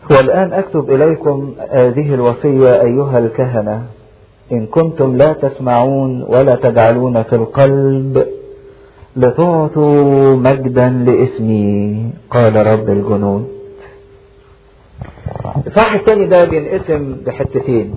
والآن أكتب إليكم هذه الوصية أيها الكهنة إن كنتم لا تسمعون ولا تجعلون في القلب لتعطوا مجدا لاسمي قال رب الجنود الصح الثاني ده بينقسم بحتتين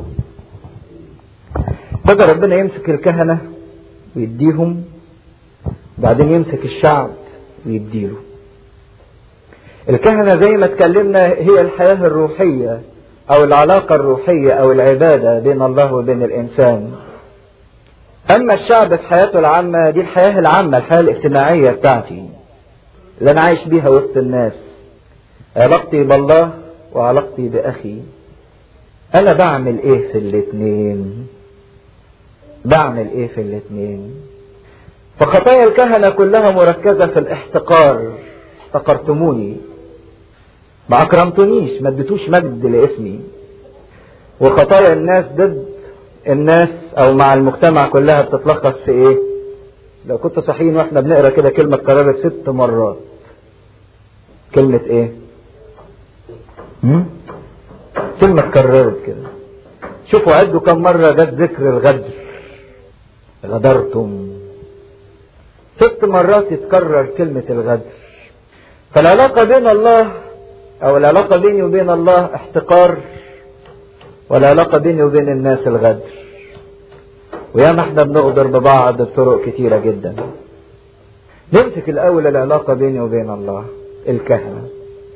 بقى ربنا يمسك الكهنة ويديهم بعدين يمسك الشعب ويديله الكهنة زي ما اتكلمنا هي الحياة الروحية او العلاقة الروحية او العبادة بين الله وبين الانسان اما الشعب في حياته العامة دي الحياة العامة الحياة الاجتماعية بتاعتي اللي انا عايش بيها وسط الناس علاقتي بالله وعلاقتي باخي انا بعمل ايه في الاتنين بعمل ايه في الاتنين فخطايا الكهنة كلها مركزة في الاحتقار احتقرتموني ما اكرمتونيش ما اديتوش مجد لاسمي وخطايا الناس ضد الناس او مع المجتمع كلها بتتلخص في ايه لو كنت صحيين واحنا بنقرا كده كلمة اتكررت ست مرات كلمة ايه هم؟ كلمة اتكررت كده شوفوا عدوا كم مرة جت ذكر الغدر غدرتم ست مرات يتكرر كلمة الغدر فالعلاقة بين الله او العلاقة بيني وبين الله احتقار والعلاقة بيني وبين الناس الغدر وياما احنا بنغدر ببعض بطرق كتيرة جدا نمسك الاول العلاقة بيني وبين الله الكهنة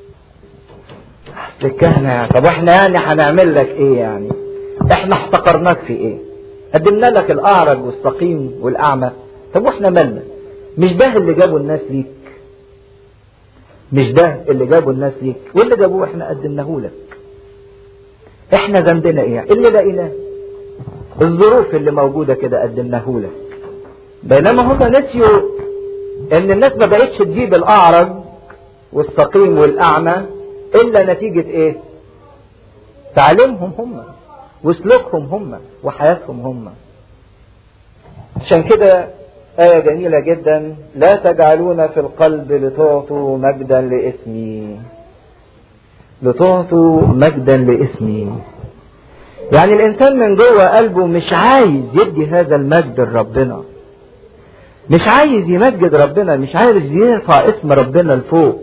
اصل الكهنة يعني طب احنا يعني هنعمل لك ايه يعني احنا احتقرناك في ايه قدمنا لك الاعرج والسقيم والاعمى طب واحنا مالنا مش ده اللي جابوا الناس ليك مش ده اللي جابوا الناس ليك واللي جابوه احنا قدمناه لك احنا ذنبنا ايه اللي لقيناه الظروف اللي موجوده كده قدمناه لك بينما هم نسيوا ان الناس ما بقتش تجيب الاعرج والسقيم والاعمى الا نتيجه ايه تعليمهم هم وسلوكهم هم وحياتهم هم عشان كده آية جميلة جدا لا تجعلون في القلب لتعطوا مجدا لاسمي لتعطوا مجدا لاسمي يعني الإنسان من جوه قلبه مش عايز يدي هذا المجد لربنا مش عايز يمجد ربنا مش عايز يرفع اسم ربنا لفوق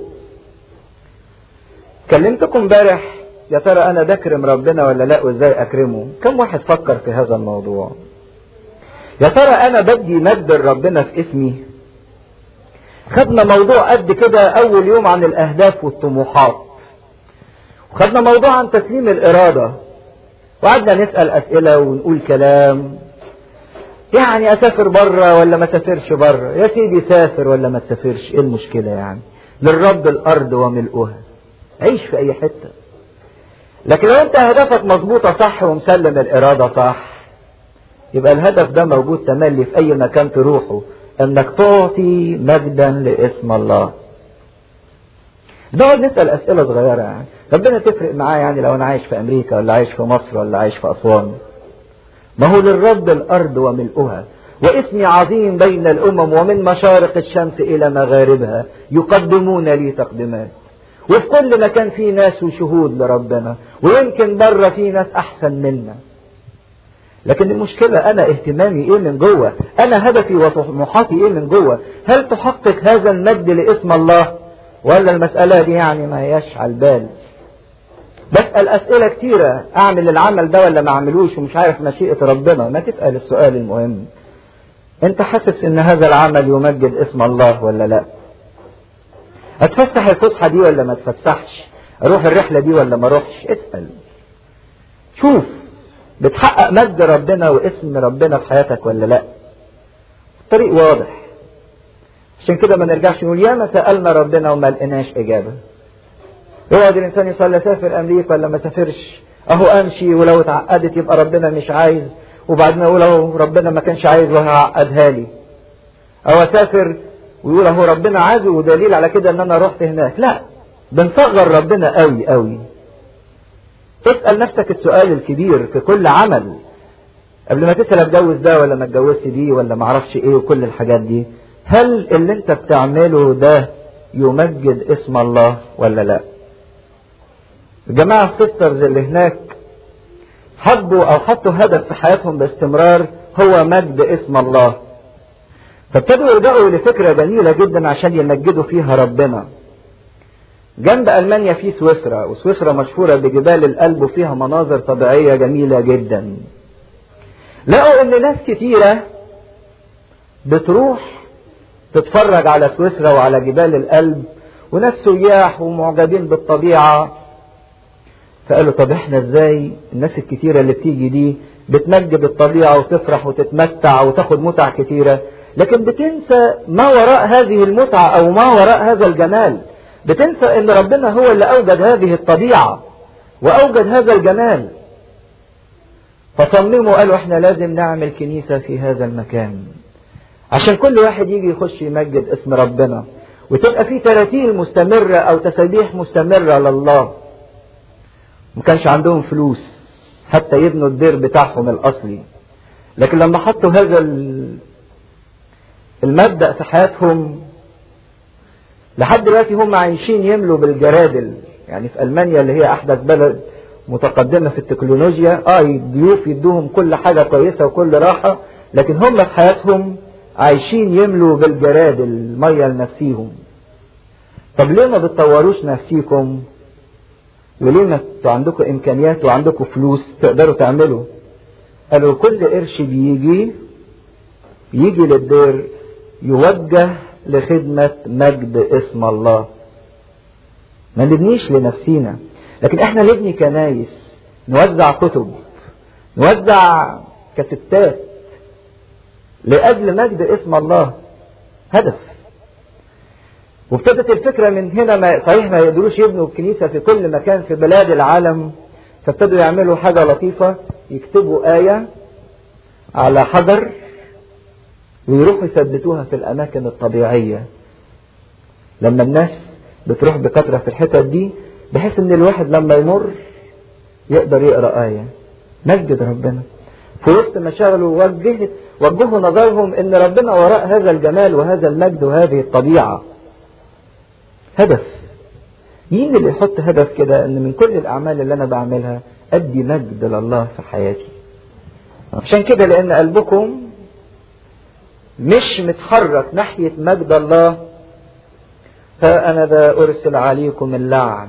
كلمتكم امبارح يا ترى انا بكرم ربنا ولا لا وازاي اكرمه كم واحد فكر في هذا الموضوع يا ترى انا بدي مجد لربنا في اسمي خدنا موضوع قد كده اول يوم عن الاهداف والطموحات وخدنا موضوع عن تسليم الاراده وقعدنا نسال اسئله ونقول كلام يعني اسافر بره ولا ما اسافرش بره يا سيدي سافر ولا ما تسافرش ايه المشكله يعني للرب الارض وملؤها عيش في اي حته لكن لو انت هدفك مظبوطه صح ومسلم الاراده صح يبقى الهدف ده موجود تملي في اي مكان تروحه انك تعطي مجدا لاسم الله نقعد نسال اسئله صغيره يعني ربنا تفرق معاه يعني لو انا عايش في امريكا ولا عايش في مصر ولا عايش في اسوان ما هو للرب الارض وملؤها واسمي عظيم بين الامم ومن مشارق الشمس الى مغاربها يقدمون لي تقدمات وفي كل مكان في ناس وشهود لربنا ويمكن بره في ناس احسن منا لكن المشكلة أنا اهتمامي إيه من جوه؟ أنا هدفي وطموحاتي إيه من جوه؟ هل تحقق هذا المجد لاسم الله؟ ولا المسألة دي يعني ما هياش على البال؟ بسأل أسئلة كتيرة أعمل العمل ده ولا ما أعملوش ومش عارف مشيئة ربنا، ما تسأل السؤال المهم. أنت حاسس إن هذا العمل يمجد اسم الله ولا لأ؟ أتفسح الفسحة دي ولا ما أتفسحش؟ أروح الرحلة دي ولا ما أروحش؟ اسأل. شوف بتحقق مجد ربنا واسم ربنا في حياتك ولا لا الطريق واضح عشان كده ما نرجعش نقول ياما سألنا ربنا وما لقيناش إجابة يقعد الإنسان يصلي سافر أمريكا ولا ما سافرش أهو أمشي ولو اتعقدت يبقى ربنا مش عايز وبعدين أقول أهو ربنا ما كانش عايز وهعقدها لي أو أسافر ويقول أهو ربنا عايز ودليل على كده إن أنا رحت هناك لا بنصغر ربنا قوي قوي اسأل نفسك السؤال الكبير في كل عمل قبل ما تسأل اتجوز ده ولا ما اتجوزت دي ولا ما اعرفش ايه وكل الحاجات دي هل اللي انت بتعمله ده يمجد اسم الله ولا لا الجماعة السيسترز اللي هناك حبوا او حطوا هدف في حياتهم باستمرار هو مجد اسم الله فابتدوا يلجأوا لفكرة جميلة جدا عشان يمجدوا فيها ربنا جنب ألمانيا في سويسرا وسويسرا مشهورة بجبال الألب وفيها مناظر طبيعية جميلة جدا لقوا ان ناس كتيرة بتروح تتفرج على سويسرا وعلى جبال الألب وناس سياح ومعجبين بالطبيعة فقالوا طب احنا ازاي الناس الكتيرة اللي بتيجي دي بتمجد الطبيعة وتفرح وتتمتع وتاخد متع كتيرة لكن بتنسى ما وراء هذه المتعة او ما وراء هذا الجمال بتنسى ان ربنا هو اللي اوجد هذه الطبيعة واوجد هذا الجمال فصمموا قالوا احنا لازم نعمل كنيسة في هذا المكان عشان كل واحد يجي يخش يمجد اسم ربنا وتبقى في تراتيل مستمرة او تسابيح مستمرة لله ما كانش عندهم فلوس حتى يبنوا الدير بتاعهم الاصلي لكن لما حطوا هذا المبدأ في حياتهم لحد دلوقتي هم عايشين يملوا بالجرادل يعني في المانيا اللي هي احدث بلد متقدمة في التكنولوجيا اه الضيوف يدوهم كل حاجة كويسة وكل راحة لكن هم في حياتهم عايشين يملوا بالجرادل المية لنفسيهم طب ليه ما بتطوروش نفسيكم وليه ما انتوا عندكم امكانيات وعندكم فلوس تقدروا تعملوا قالوا كل قرش بيجي يجي للدير يوجه لخدمة مجد اسم الله ما نبنيش لنفسينا لكن احنا نبني كنايس نوزع كتب نوزع كستات لأجل مجد اسم الله هدف وابتدت الفكرة من هنا ما صحيح ما يقدروش يبنوا الكنيسة في كل مكان في بلاد العالم فابتدوا يعملوا حاجة لطيفة يكتبوا آية على حجر ويروحوا يثبتوها في الأماكن الطبيعية لما الناس بتروح بكثرة في الحتت دي بحيث ان الواحد لما يمر يقدر يقرأ آية مجد ربنا في وسط مشاغله وجه وجهوا نظرهم ان ربنا وراء هذا الجمال وهذا المجد وهذه الطبيعة هدف مين اللي يحط هدف كده ان من كل الاعمال اللي انا بعملها ادي مجد لله في حياتي عشان كده لان قلبكم مش متحرك ناحية مجد الله فأنا ذا أرسل عليكم اللعن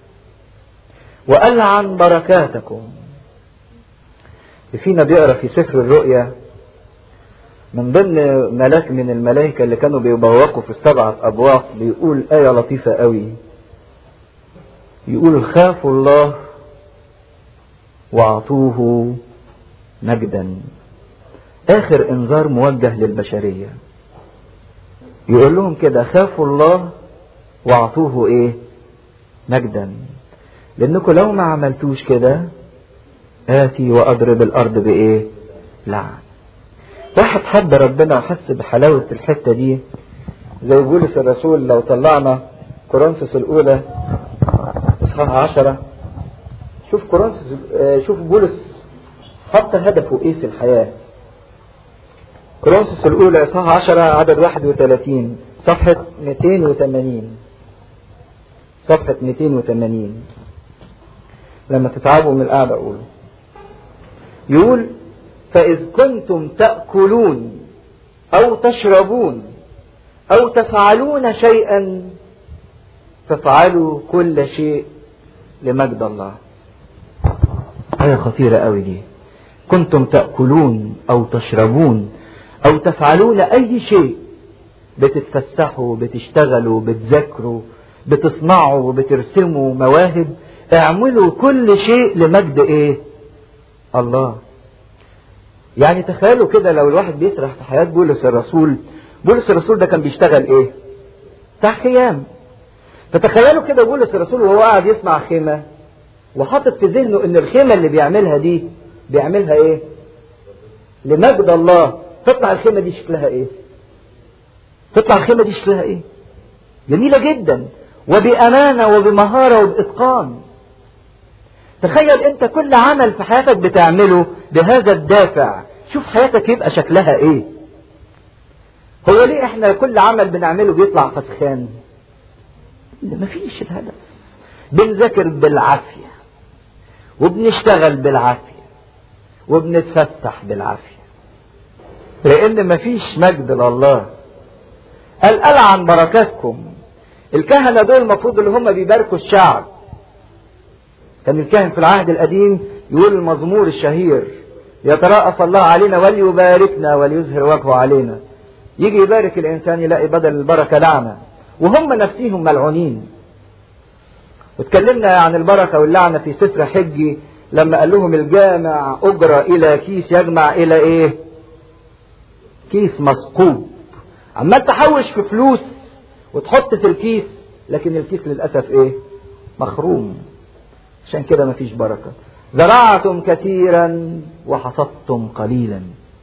وألعن بركاتكم فينا بيقرا في سفر الرؤيا من ضمن ملاك من الملائكة اللي كانوا بيبوقوا في السبعة أبواق بيقول آية لطيفة قوي يقول خافوا الله وأعطوه مجدا آخر إنذار موجه للبشرية يقول لهم كده خافوا الله وأعطوه إيه مجدا لأنكم لو ما عملتوش كده آتي وأضرب الأرض بإيه لعن واحد حب ربنا وحس بحلاوة الحتة دي زي بولس الرسول لو طلعنا كورنثوس الأولى إصحاح عشرة شوف كورنثوس شوف بولس حط هدفه إيه في الحياة كورنثوس الأولى إصحاح عشرة عدد 31 صفحة 280 صفحة 280 لما تتعبوا من القعدة أقوله يقول فإذ كنتم تأكلون أو تشربون أو تفعلون شيئا فافعلوا كل شيء لمجد الله آية خطيرة قوي دي كنتم تأكلون أو تشربون أو تفعلون أي شيء بتتفسحوا بتشتغلوا بتذاكروا بتصنعوا بترسموا مواهب اعملوا كل شيء لمجد ايه الله يعني تخيلوا كده لو الواحد بيسرح في حياة بولس الرسول بولس الرسول ده كان بيشتغل ايه بتاع خيام فتخيلوا كده بولس الرسول وهو قاعد يسمع خيمة وحاطط في ذهنه ان الخيمة اللي بيعملها دي بيعملها ايه لمجد الله تطلع الخيمة دي شكلها ايه تطلع الخيمة دي شكلها ايه جميلة جدا وبأمانة وبمهارة وبإتقان تخيل انت كل عمل في حياتك بتعمله بهذا الدافع شوف حياتك يبقى شكلها ايه هو ليه احنا كل عمل بنعمله بيطلع فسخان مفيش الهدف بنذاكر بالعافية وبنشتغل بالعافية وبنتفسح بالعافية لأن مفيش مجد لله قال ألعن بركاتكم الكهنة دول المفروض اللي هم بيباركوا الشعب كان الكاهن في العهد القديم يقول المزمور الشهير يترأف الله علينا وليباركنا وليظهر وجهه علينا يجي يبارك الإنسان يلاقي بدل البركة لعنة وهم نفسيهم ملعونين واتكلمنا عن البركة واللعنة في سفر حجي لما قال لهم الجامع أجرى إلى كيس يجمع إلى إيه كيس مثقوب عمال تحوش في فلوس وتحط في الكيس لكن الكيس للأسف إيه مخروم عشان كده مفيش بركة زرعتم كثيرا وحصدتم قليلا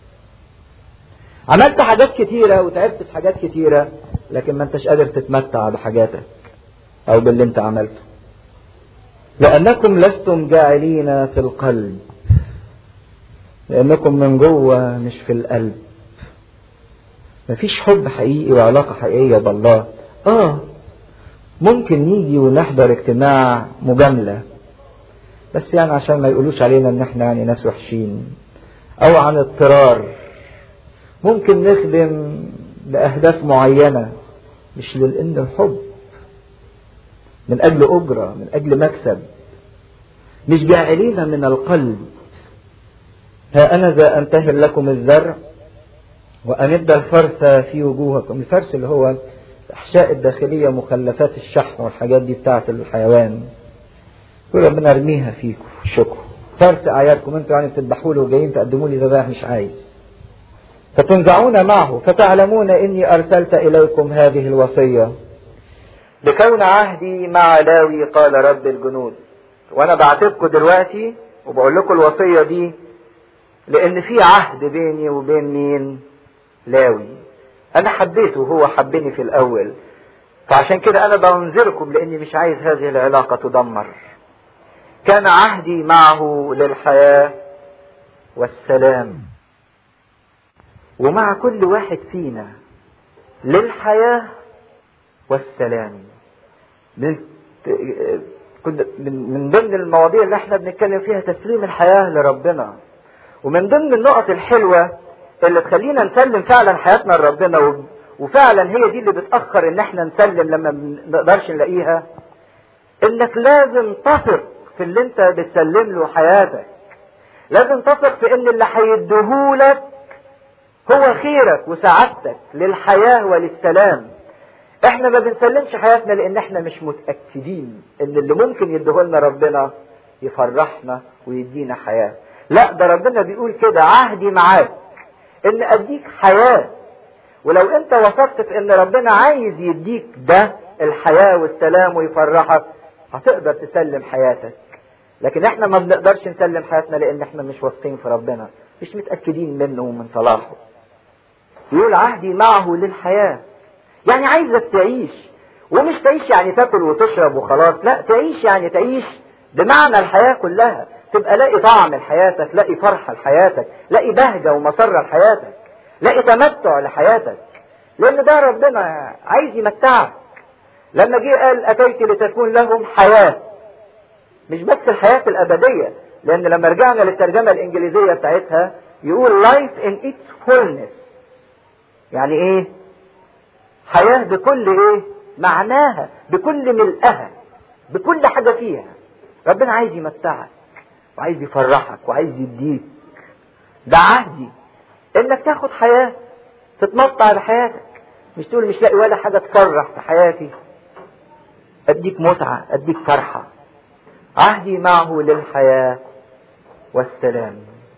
عملت حاجات كتيرة وتعبت في حاجات كتيرة لكن ما انتش قادر تتمتع بحاجاتك او باللي انت عملته لانكم لستم جاعلين في القلب لانكم من جوه مش في القلب مفيش حب حقيقي وعلاقة حقيقية بالله اه ممكن نيجي ونحضر اجتماع مجاملة بس يعني عشان ما يقولوش علينا ان احنا يعني ناس وحشين او عن اضطرار ممكن نخدم بأهداف معينة مش لأن الحب من أجل أجرة من أجل مكسب مش جاعلين من القلب ها أنا ذا أنتهر لكم الزرع وأمد الفرث في وجوهكم الفرث اللي هو الأحشاء الداخلية مخلفات الشحم والحاجات دي بتاعة الحيوان يقول ربنا ارميها فيكم شكر فرث أعياركم انتوا يعني بتذبحوا له وجايين تقدموا لي ذبائح مش عايز فتنزعون معه فتعلمون اني ارسلت اليكم هذه الوصيه لكون عهدي مع لاوي قال رب الجنود وانا بعتبكم دلوقتي وبقول لكم الوصيه دي لان في عهد بيني وبين مين لاوي انا حبيته وهو حبني في الاول فعشان كده انا بنذركم لاني مش عايز هذه العلاقه تدمر كان عهدي معه للحياه والسلام ومع كل واحد فينا للحياة والسلام من من ضمن المواضيع اللي احنا بنتكلم فيها تسليم الحياة لربنا ومن ضمن النقط الحلوة اللي تخلينا نسلم فعلا حياتنا لربنا وفعلا هي دي اللي بتأخر ان احنا نسلم لما ما نقدرش نلاقيها انك لازم تثق في اللي انت بتسلم له حياتك لازم تثق في ان اللي هيديهولك هو خيرك وسعادتك للحياة وللسلام احنا ما بنسلمش حياتنا لان احنا مش متأكدين ان اللي ممكن يديهولنا ربنا يفرحنا ويدينا حياة لا ده ربنا بيقول كده عهدي معاك ان اديك حياة ولو انت وثقت في ان ربنا عايز يديك ده الحياة والسلام ويفرحك هتقدر تسلم حياتك لكن احنا ما بنقدرش نسلم حياتنا لان احنا مش واثقين في ربنا مش متأكدين منه ومن صلاحه يقول عهدي معه للحياة يعني عايزك تعيش ومش تعيش يعني تاكل وتشرب وخلاص لا تعيش يعني تعيش بمعنى الحياة كلها تبقى لاقي طعم لحياتك لاقي فرحة لحياتك لاقي بهجة ومسرة لحياتك لاقي تمتع لحياتك لأن ده ربنا عايز يمتعك لما جه قال أتيت لتكون لهم حياة مش بس الحياة الأبدية لأن لما رجعنا للترجمة الإنجليزية بتاعتها يقول life in its fullness يعني ايه حياة بكل ايه معناها بكل ملئها بكل حاجة فيها ربنا عايز يمتعك وعايز يفرحك وعايز يديك ده عهدي انك تاخد حياة تتمتع بحياتك مش تقول مش لاقي ولا حاجة تفرح في حياتي اديك متعة اديك فرحة عهدي معه للحياة والسلام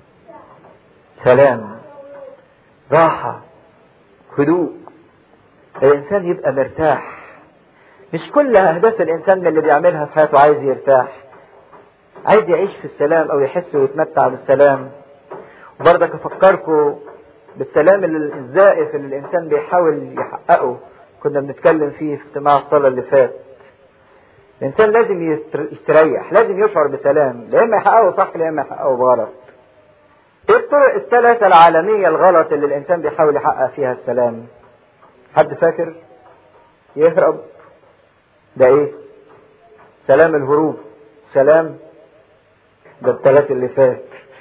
سلام راحة هدوء الانسان يبقى مرتاح مش كل اهداف الانسان من اللي بيعملها في حياته عايز يرتاح عايز يعيش في السلام او يحس ويتمتع بالسلام وبرضك افكركم بالسلام الزائف اللي الانسان بيحاول يحققه كنا بنتكلم فيه في اجتماع الصلاه اللي فات الانسان لازم يستريح لازم يشعر بسلام لا اما يحققه صح لا اما يحققه بغلط ايه الطرق الثلاثة العالمية الغلط اللي الانسان بيحاول يحقق فيها السلام حد فاكر يهرب ده ايه سلام الهروب سلام ده الثلاث اللي فات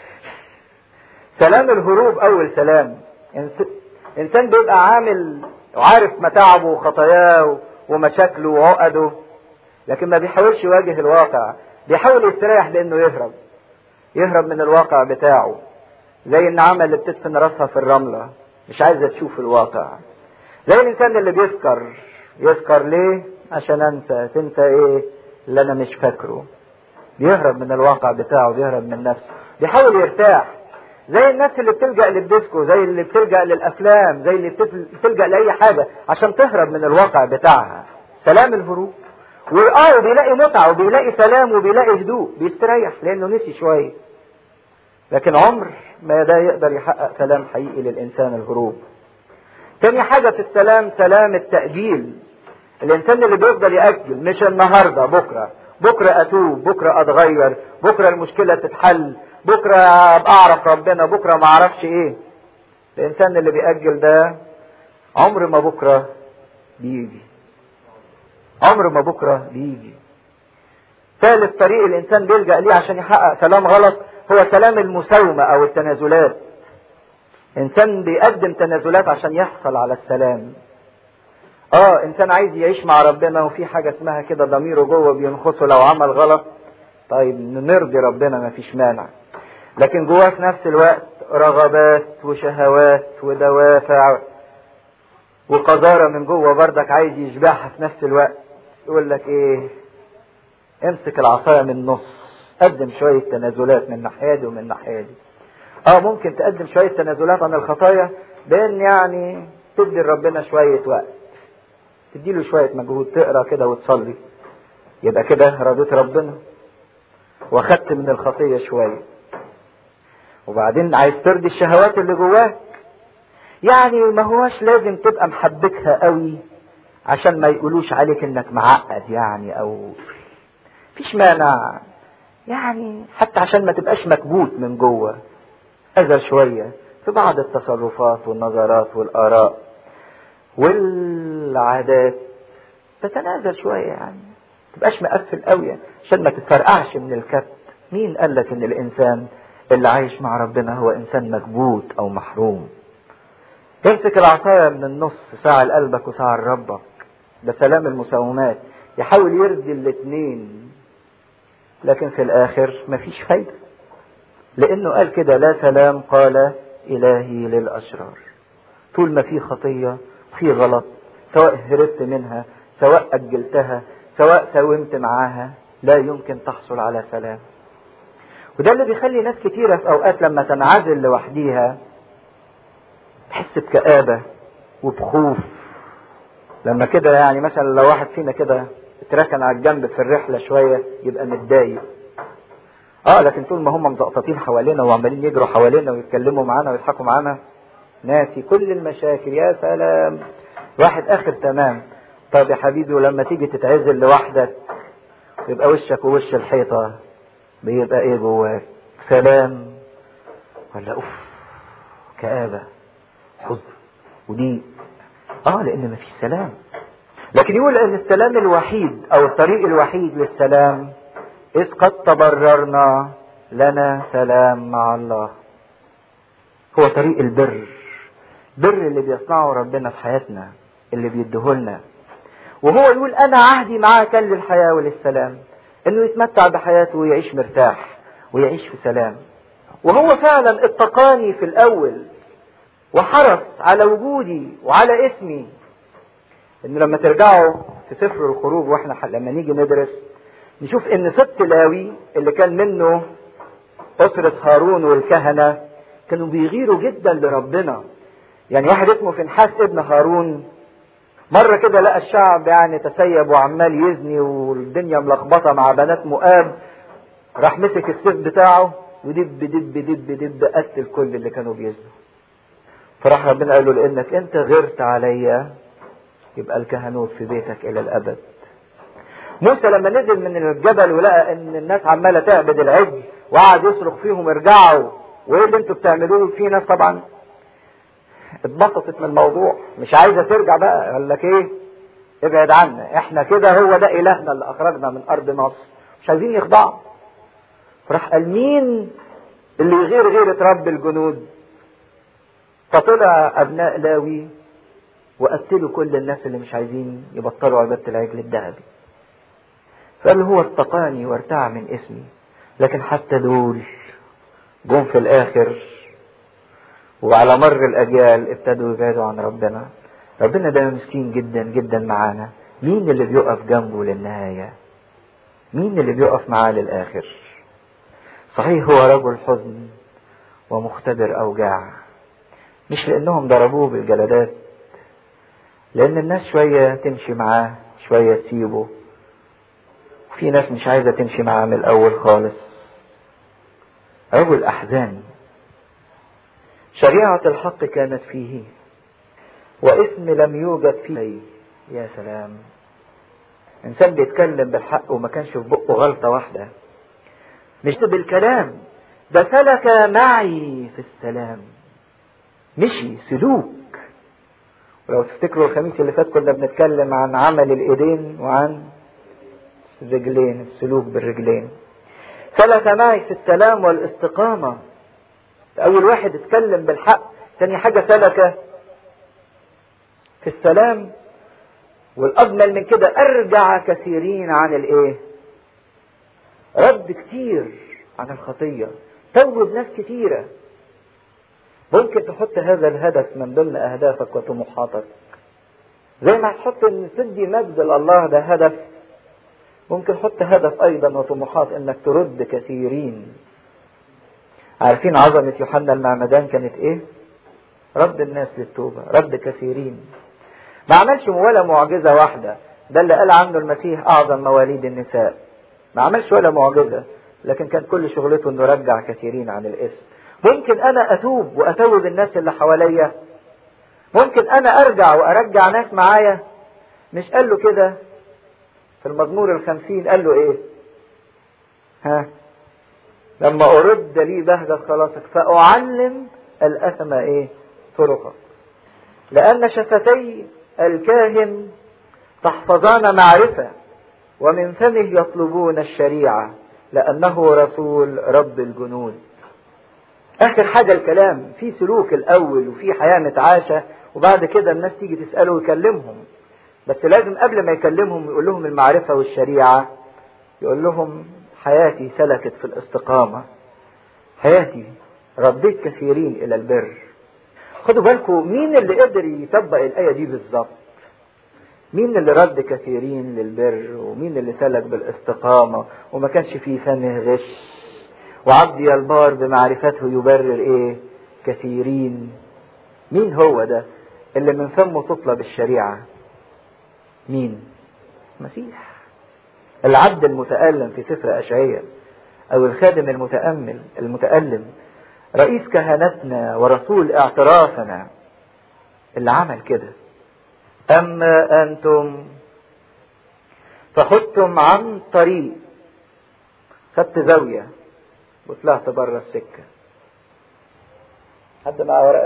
سلام الهروب اول سلام انسان بيبقى عامل وعارف متاعبه وخطاياه ومشاكله وعقده لكن ما بيحاولش يواجه الواقع بيحاول يستريح بانه يهرب يهرب من الواقع بتاعه زي النعامة اللي بتدفن راسها في الرملة مش عايزة تشوف الواقع زي الانسان اللي بيسكر يسكر ليه عشان انسى تنسى ايه اللي انا مش فاكره بيهرب من الواقع بتاعه بيهرب من نفسه بيحاول يرتاح زي الناس اللي بتلجأ للديسكو زي اللي بتلجأ للأفلام زي اللي بتلجأ لأي حاجة عشان تهرب من الواقع بتاعها سلام الهروب وآه بيلاقي متعة وبيلاقي سلام وبيلاقي هدوء بيستريح لأنه نسي شوية لكن عمر ما ده يقدر يحقق سلام حقيقي للإنسان الهروب تاني حاجة في السلام سلام التأجيل الإنسان اللي بيفضل يأجل مش النهاردة بكرة بكرة أتوب بكرة أتغير بكرة المشكلة تتحل بكرة أبقى أعرف ربنا بكرة ما أعرفش إيه الإنسان اللي بيأجل ده عمر ما بكرة بيجي عمر ما بكرة بيجي ثالث طريق الإنسان بيلجأ ليه عشان يحقق سلام غلط هو سلام المساومة أو التنازلات إنسان بيقدم تنازلات عشان يحصل على السلام اه انسان عايز يعيش مع ربنا وفي حاجه اسمها كده ضميره جوه بينخصه لو عمل غلط طيب نرضي ربنا ما فيش مانع لكن جواه في نفس الوقت رغبات وشهوات ودوافع وقذارة من جوه بردك عايز يشبعها في نفس الوقت يقول لك ايه امسك العصاية من النص قدم شوية تنازلات من ناحية دي ومن ناحية دي اه ممكن تقدم شوية تنازلات عن الخطايا بان يعني تدي لربنا شوية وقت تديله شوية مجهود تقرا كده وتصلي يبقى كده رضيت ربنا واخدت من الخطية شوية وبعدين عايز ترضي الشهوات اللي جواك يعني ما هواش لازم تبقى محبكها قوي عشان ما يقولوش عليك انك معقد يعني او فيش مانع يعني حتى عشان ما تبقاش مكبوت من جوه اذل شوية في بعض التصرفات والنظرات والاراء والعادات تتنازل شوية يعني تبقاش مقفل قوي يعني عشان ما تتفرقعش من الكبت مين قال لك ان الانسان اللي عايش مع ربنا هو انسان مكبوت او محروم امسك العصاية من النص ساعة لقلبك وساعة لربك ده سلام المساومات يحاول يرضي الاتنين لكن في الاخر مفيش فايدة لانه قال كده لا سلام قال الهي للاشرار طول ما في خطية في غلط سواء هربت منها سواء اجلتها سواء ساومت معاها لا يمكن تحصل على سلام وده اللي بيخلي ناس كتيرة في اوقات لما تنعزل لوحديها تحس بكآبة وبخوف لما كده يعني مثلا لو واحد فينا كده اتركن على الجنب في الرحلة شوية يبقى متضايق اه لكن طول ما هم مزقططين حوالينا وعمالين يجروا حوالينا ويتكلموا معانا ويضحكوا معانا ناسي كل المشاكل يا سلام واحد اخر تمام طب يا حبيبي ولما تيجي تتعزل لوحدك يبقى وشك ووش الحيطة بيبقى ايه جواك سلام ولا اوف كآبة حزن وضيق اه لان مفيش سلام لكن يقول ان السلام الوحيد او الطريق الوحيد للسلام اذ قد تبررنا لنا سلام مع الله هو طريق البر بر اللي بيصنعه ربنا في حياتنا اللي بيديهولنا وهو يقول انا عهدي معاه كان للحياه وللسلام انه يتمتع بحياته ويعيش مرتاح ويعيش في سلام وهو فعلا اتقاني في الاول وحرص على وجودي وعلى اسمي ان لما ترجعوا في سفر الخروج واحنا لما نيجي ندرس نشوف ان سبط لاوي اللي كان منه اسرة هارون والكهنة كانوا بيغيروا جدا لربنا يعني واحد اسمه فنحاس ابن هارون مرة كده لقى الشعب يعني تسيب وعمال يزني والدنيا ملخبطة مع بنات مؤاب راح مسك السيف بتاعه ودب دب دب دب قتل كل اللي كانوا بيزنوا فراح ربنا قال له لانك انت غرت عليا يبقى الكهنوت في بيتك الى الابد موسى لما نزل من الجبل ولقى ان الناس عماله تعبد العجل وقعد يصرخ فيهم ارجعوا وايه اللي انتوا بتعملوه في ناس طبعا اتبسطت من الموضوع مش عايزه ترجع بقى قال لك ايه ابعد عنا احنا كده هو ده الهنا اللي اخرجنا من ارض مصر مش عايزين يخضعوا راح قال مين اللي يغير غيرة رب الجنود فطلع ابناء لاوي وقتلوا كل الناس اللي مش عايزين يبطلوا عبادة العجل الذهبي فقال هو اتقاني وارتاع من اسمي لكن حتى دول جم في الاخر وعلى مر الاجيال ابتدوا يبعدوا عن ربنا ربنا ده مسكين جدا جدا معانا مين اللي بيقف جنبه للنهاية مين اللي بيقف معاه للآخر صحيح هو رجل حزن ومختبر أوجاع مش لأنهم ضربوه بالجلدات لأن الناس شوية تمشي معاه شوية تسيبه وفي ناس مش عايزة تمشي معاه من الأول خالص رجل أحزان شريعة الحق كانت فيه واسم لم يوجد فيه يا سلام انسان بيتكلم بالحق وما كانش في بقه غلطه واحده مش بالكلام ده سلك معي في السلام مشي سلوك ولو تفتكروا الخميس اللي فات كنا بنتكلم عن عمل الايدين وعن الرجلين السلوك بالرجلين سلك معي في السلام والاستقامه اول واحد اتكلم بالحق تاني حاجه سلك في السلام والاجمل من كده ارجع كثيرين عن الايه رد كتير عن الخطيه توب ناس كتيره ممكن تحط هذا الهدف من ضمن اهدافك وطموحاتك زي ما هتحط ان تدي مجد لله ده هدف ممكن حط هدف ايضا وطموحات انك ترد كثيرين عارفين عظمة يوحنا المعمدان كانت ايه رد الناس للتوبة رد كثيرين ما عملش ولا معجزة واحدة ده اللي قال عنه المسيح أعظم مواليد النساء ما عملش ولا معجزة لكن كان كل شغلته انه يرجع كثيرين عن الاسم ممكن انا اتوب واتوب الناس اللي حواليا ممكن انا ارجع وارجع ناس معايا مش قال له كده في المزمور الخمسين قال له ايه ها لما ارد لي بهجة خلاصك فاعلم الاثم ايه طرقك لان شفتي الكاهن تحفظان معرفة ومن فمه يطلبون الشريعة لأنه رسول رب الجنود آخر حاجة الكلام في سلوك الأول وفي حياة متعاشة وبعد كده الناس تيجي تسأله ويكلمهم بس لازم قبل ما يكلمهم يقول لهم المعرفة والشريعة يقول لهم حياتي سلكت في الاستقامة حياتي رديت كثيرين إلى البر خدوا بالكم مين اللي قدر يطبق الآية دي بالظبط مين اللي رد كثيرين للبر ومين اللي سلك بالاستقامة وما كانش فيه فمه غش وعبدي البار بمعرفته يبرر ايه كثيرين مين هو ده اللي من فمه تطلب الشريعة مين مسيح العبد المتألم في سفر أشعية أو الخادم المتأمل المتألم رئيس كهنتنا ورسول اعترافنا اللي عمل كده أما أنتم فخدتم عن طريق خدت زاوية وطلعت بره السكة حد معاه ورقة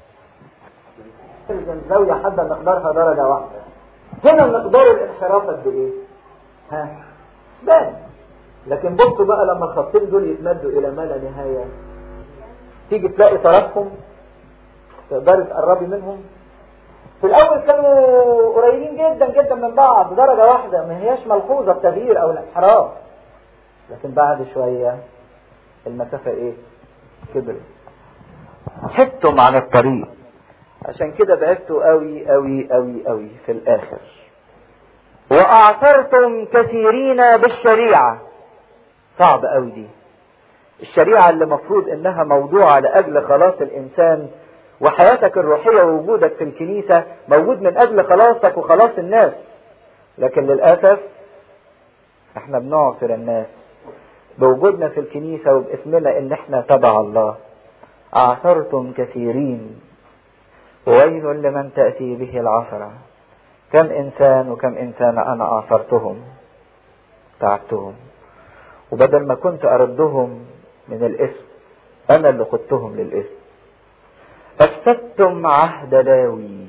الزاوية حد مقدارها درجة واحدة هنا مقدار الانحراف قد ايه؟ ها بان لكن بصوا بقى لما الخطين دول يتمدوا الى ما لا نهاية تيجي تلاقي طرفهم تقدري تقربي منهم في الاول كانوا قريبين جدا جدا من بعض درجة واحدة ما هياش ملحوظة التغيير او الانحراف لكن بعد شوية المسافة ايه كبرت حدتم عن الطريق عشان كده بعدتوا قوي قوي قوي قوي في الاخر واعثرتم كثيرين بالشريعة صعب قوي دي الشريعة اللي مفروض انها موضوعة لاجل خلاص الانسان وحياتك الروحية ووجودك في الكنيسة موجود من اجل خلاصك وخلاص الناس لكن للأسف احنا بنعثر الناس بوجودنا في الكنيسة وباسمنا ان احنا تبع الله اعثرتم كثيرين وويل لمن تأتي به العثرة كم انسان وكم انسان انا اعثرتهم تعبتهم وبدل ما كنت اردهم من الاسم انا اللي خدتهم للاسم افسدتم عهد لاوي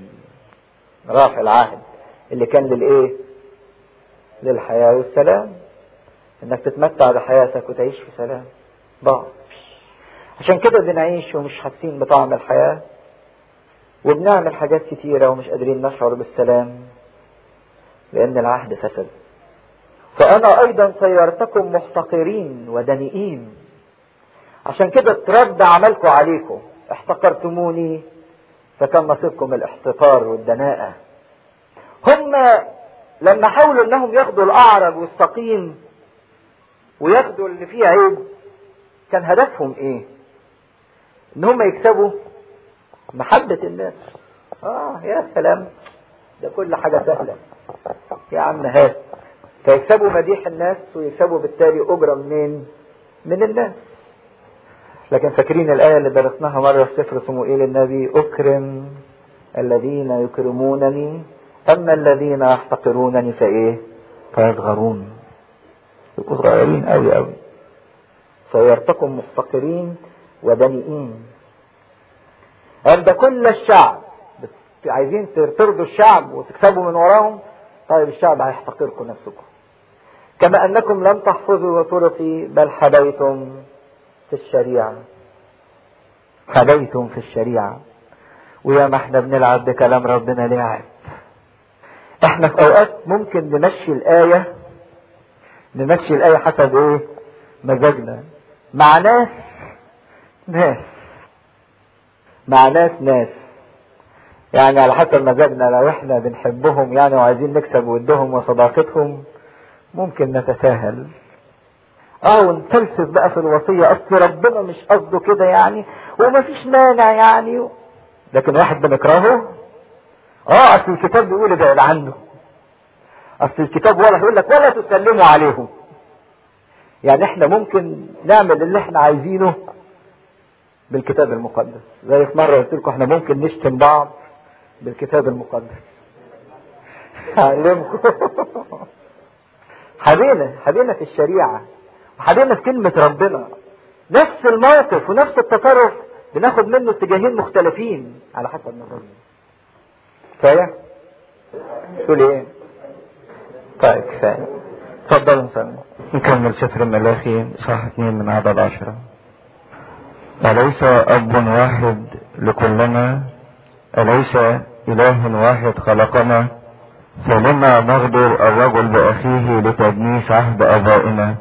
رافع العهد اللي كان للايه للحياة والسلام انك تتمتع بحياتك وتعيش في سلام ضعف عشان كده بنعيش ومش حاسين بطعم الحياة وبنعمل حاجات كتيرة ومش قادرين نشعر بالسلام لأن العهد فسد فأنا أيضا صيرتكم محتقرين ودنيئين عشان كده اترد عملكم عليكم احتقرتموني فكان نصيبكم الاحتقار والدناءة هم لما حاولوا انهم ياخدوا الاعرج والسقيم وياخدوا اللي فيه عيب كان هدفهم ايه ان هم يكسبوا محبة الناس اه يا سلام ده كل حاجة سهلة يا عم هات فيكسبوا مديح الناس ويكسبوا بالتالي أجرة منين من الناس لكن فاكرين الآية اللي درسناها مرة في سفر صموئيل النبي أكرم الذين يكرمونني أما الذين يحتقرونني فإيه فيصغرون يبقوا صغيرين أوي أوي صيرتكم محتقرين ودنيئين عند كل الشعب عايزين ترضوا الشعب وتكسبوا من وراهم طيب الشعب هيحتقركم نفسكم كما انكم لم تحفظوا طرقي بل حبيتم في الشريعة حبيتم في الشريعة ويا ما احنا بنلعب بكلام ربنا لعب احنا في اوقات ممكن نمشي الآية نمشي الآية حسب ايه مزاجنا مع ناس ناس مع ناس ناس يعني على حسب مزاجنا لو احنا بنحبهم يعني وعايزين نكسب ودهم وصداقتهم ممكن نتساهل اه ونفلسف بقى في الوصية اصل ربنا مش قصده كده يعني ومفيش مانع يعني لكن واحد بنكرهه اه اصل الكتاب بيقول ابعد عنه اصل الكتاب ولا يقول لك ولا تسلموا عليهم يعني احنا ممكن نعمل اللي احنا عايزينه بالكتاب المقدس زي في مرة قلت لكم احنا ممكن نشتم بعض بالكتاب المقدس هعلمكم حبينا حبينا في الشريعة وحبينا في كلمة ربنا نفس الموقف ونفس التصرف بناخد منه اتجاهين مختلفين على حسب نظرنا كفاية؟ تقول ايه؟ طيب كفاية اتفضلوا نسمي نكمل سفر الملاخي صح اثنين من عدد عشرة أليس أب واحد لكلنا أليس إله واحد خلقنا فلما نغدر الرجل بأخيه لتدنيس عهد آبائنا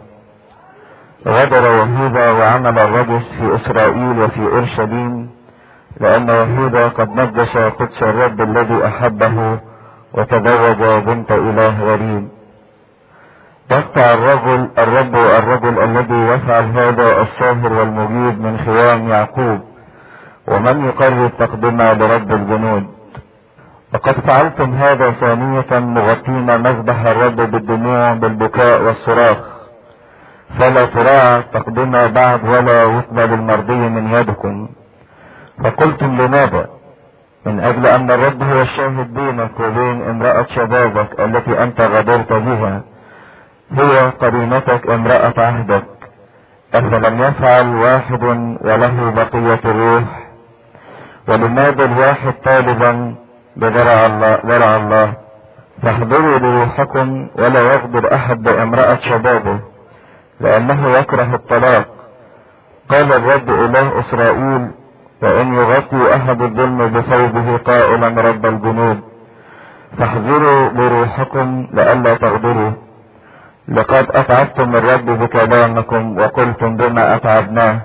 غدر يهوذا وعمل الرجس في إسرائيل وفي أورشليم لأن يهوذا قد نجس قدس الرب الذي أحبه وتزوج بنت إله غريب يقطع الرجل الرب الرجل الذي يفعل هذا الساهر والمجيد من خيام يعقوب ومن يقرر تقدمه لرب الجنود وقد فعلتم هذا ثانية مغطين مذبح الرب بالدموع بالبكاء والصراخ فلا تراعى تقدمه بعد ولا يقبل المرضي من يدكم فقلتم لماذا من اجل ان الرب هو الشاهد بينك وبين امرأة شبابك التي انت غدرت بها هي قرينتك امرأة عهدك أفلم يفعل واحد وله بقية الروح ولماذا الواحد طالبا بذرع الله ذرع الله فاحضروا لروحكم ولا يغدر أحد بامرأة شبابه لأنه يكره الطلاق قال الرب إله إسرائيل وإن يغطي أحد الظلم بثوبه قائلا رب الجنود فاحذروا لروحكم لئلا تغدروا لقد أتعبتم الرب بكلامكم وقلتم بما أتعبناه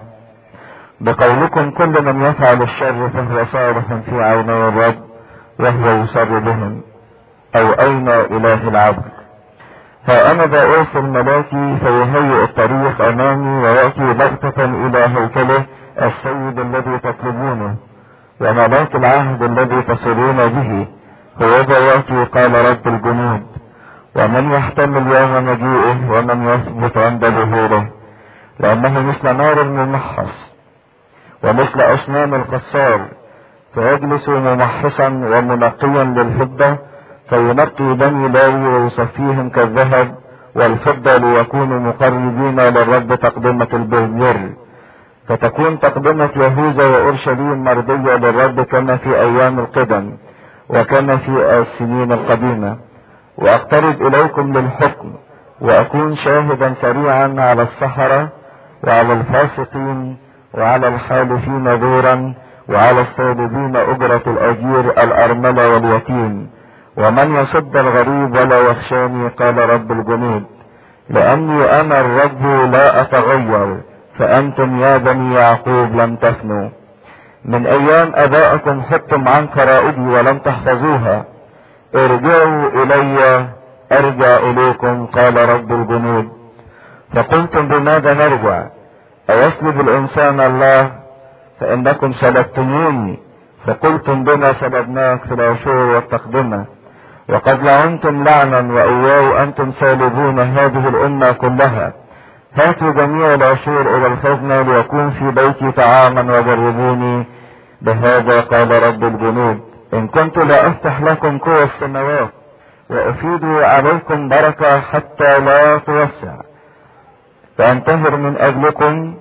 بقولكم كل من يفعل الشر فهو صالح في عيني الرب وهو يسر بهم أو أين إله العبد ها أنا ذا أرسل ملاكي فيهيئ الطريق أمامي ويأتي بغتة إلى هيكله السيد الذي تطلبونه وملاك العهد الذي تصلون به هو ذا يأتي قال رب الجنود ومن يحتمل يوم مجيئه ومن يثبت عند ظهوره لأنه مثل نار ممحص ومثل أسنان القصار فيجلس ممحصا ومنقيا للفضة فينقي بني لاوي ويصفيهم كالذهب والفضة ليكونوا مقربين للرب تقدمة البر فتكون تقدمة يهوذا وأورشليم مرضية للرب كما في أيام القدم وكما في السنين القديمة واقترب اليكم للحكم وأكون شاهدا سريعا على السحرة وعلى الفاسقين وعلى الحالفين دورا وعلى الصالبين أجرة الأجير الأرملة واليتيم ومن يصد الغريب ولا يخشاني قال رب الجنود لأني أنا الرب لا أتغير فأنتم يا بني يعقوب لم تفنوا من أيام أبائكم حطم عن فرائدي ولم تحفظوها ارجعوا إلي أرجع إليكم قال رب الجنود فقلتم بماذا نرجع أيسلب الإنسان الله فإنكم سلبتموني فقلتم بما سلبناك في العشور والتقدمة وقد لعنتم لعنا وإياه أنتم سالبون هذه الأمة كلها هاتوا جميع العشور إلى الخزنة ليكون في بيتي طعاما وجربوني بهذا قال رب الجنود إن كنت لا أفتح لكم قوى السماوات وأفيد عليكم بركة حتى لا توسع فأنتهر من أجلكم